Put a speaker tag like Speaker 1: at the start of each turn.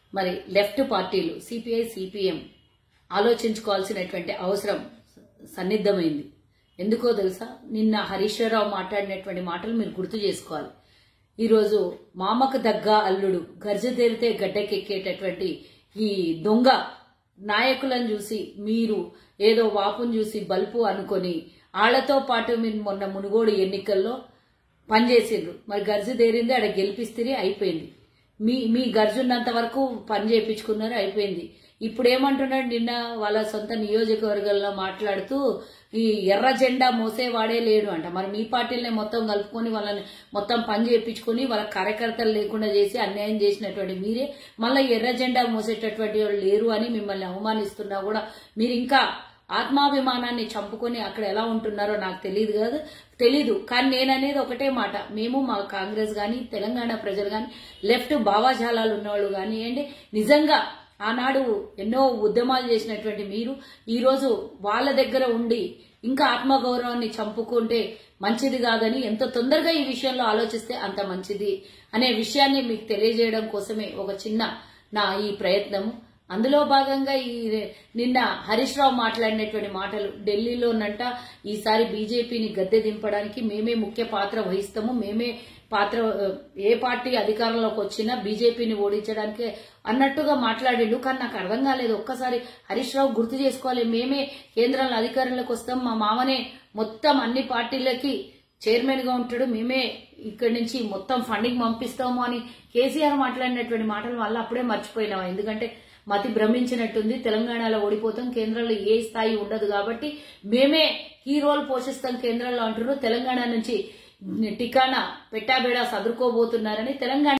Speaker 1: మరి లెఫ్ట్ పార్టీలు CPI CPM ఆలోచించుకోవాల్సినటువంటి అవసరం సన్నిద్ధమైంది ఎందుకో తెలుసా నిన్న హరీశ్వరరావు మాట్లాడినటువంటి మాటలు మీరు గుర్తు చేసుకోవాలి ఈరోజు మామకు దగ్గ అల్లుడు గర్జ తెరితే గడ్డకెక్కేటటువంటి ఈ దొంగ నాయకులను చూసి మీరు ఏదో వాపును చూసి బల్పు అనుకొని ఆళ్లతో పాటు మీరు మొన్న మునుగోడు ఎన్నికల్లో పనిచేసిండ్రు మరి గర్జు తేరింది ఆడ గెలిపిస్తే అయిపోయింది మీ మీ గర్జున్నంత వరకు పని చేయించుకున్నారు అయిపోయింది ఇప్పుడు ఏమంటున్నాడు నిన్న వాళ్ళ సొంత నియోజకవర్గాల్లో మాట్లాడుతూ ఈ ఎర్ర జెండా మోసేవాడే లేడు అంట మరి మీ పార్టీలనే మొత్తం కలుపుకొని వాళ్ళని మొత్తం పని చేయించుకొని వాళ్ళ కార్యకర్తలు లేకుండా చేసి అన్యాయం చేసినటువంటి మీరే మళ్ళీ ఎర్ర జెండా మోసేటటువంటి వాళ్ళు లేరు అని మిమ్మల్ని అవమానిస్తున్నా కూడా మీరు ఇంకా ఆత్మాభిమానాన్ని చంపుకొని అక్కడ ఎలా ఉంటున్నారో నాకు తెలియదు కాదు తెలీదు కానీ నేననేది ఒకటే మాట మేము మా కాంగ్రెస్ గాని తెలంగాణ ప్రజలు గాని లెఫ్ట్ భావాజాలాలు ఉన్నవాళ్ళు కానివ్వండి నిజంగా ఆనాడు ఎన్నో ఉద్యమాలు చేసినటువంటి మీరు ఈరోజు వాళ్ళ దగ్గర ఉండి ఇంకా ఆత్మగౌరవాన్ని చంపుకుంటే మంచిది కాదని ఎంత తొందరగా ఈ విషయంలో ఆలోచిస్తే అంత మంచిది అనే విషయాన్ని మీకు తెలియజేయడం కోసమే ఒక చిన్న నా ఈ ప్రయత్నము అందులో భాగంగా ఈ నిన్న హరీష్ రావు మాట్లాడినటువంటి మాటలు ఢిల్లీలోనంట ఈసారి బీజేపీని గద్దె దింపడానికి మేమే ముఖ్య పాత్ర వహిస్తాము మేమే పాత్ర ఏ పార్టీ అధికారంలోకి వచ్చినా బీజేపీని ఓడించడానికి అన్నట్టుగా మాట్లాడిండు కానీ నాకు అర్థం కాలేదు ఒక్కసారి హరీష్ రావు గుర్తు చేసుకోవాలి మేమే కేంద్రంలో అధికారంలోకి వస్తాం మా మామనే మొత్తం అన్ని పార్టీలకి చైర్మన్ గా ఉంటాడు మేమే ఇక్కడి నుంచి మొత్తం ఫండింగ్ పంపిస్తాము అని కేసీఆర్ మాట్లాడినటువంటి మాటలు వల్ల అప్పుడే మర్చిపోయినాం ఎందుకంటే మతి భ్రమించినట్టుంది తెలంగాణలో ఓడిపోతాం కేంద్రంలో ఏ స్థాయి ఉండదు కాబట్టి మేమే కీ రోల్ పోషిస్తాం కేంద్రంలో అంటున్నారు తెలంగాణ నుంచి టికానా పెట్టాబేడా సదురుకోబోతున్నారని తెలంగాణ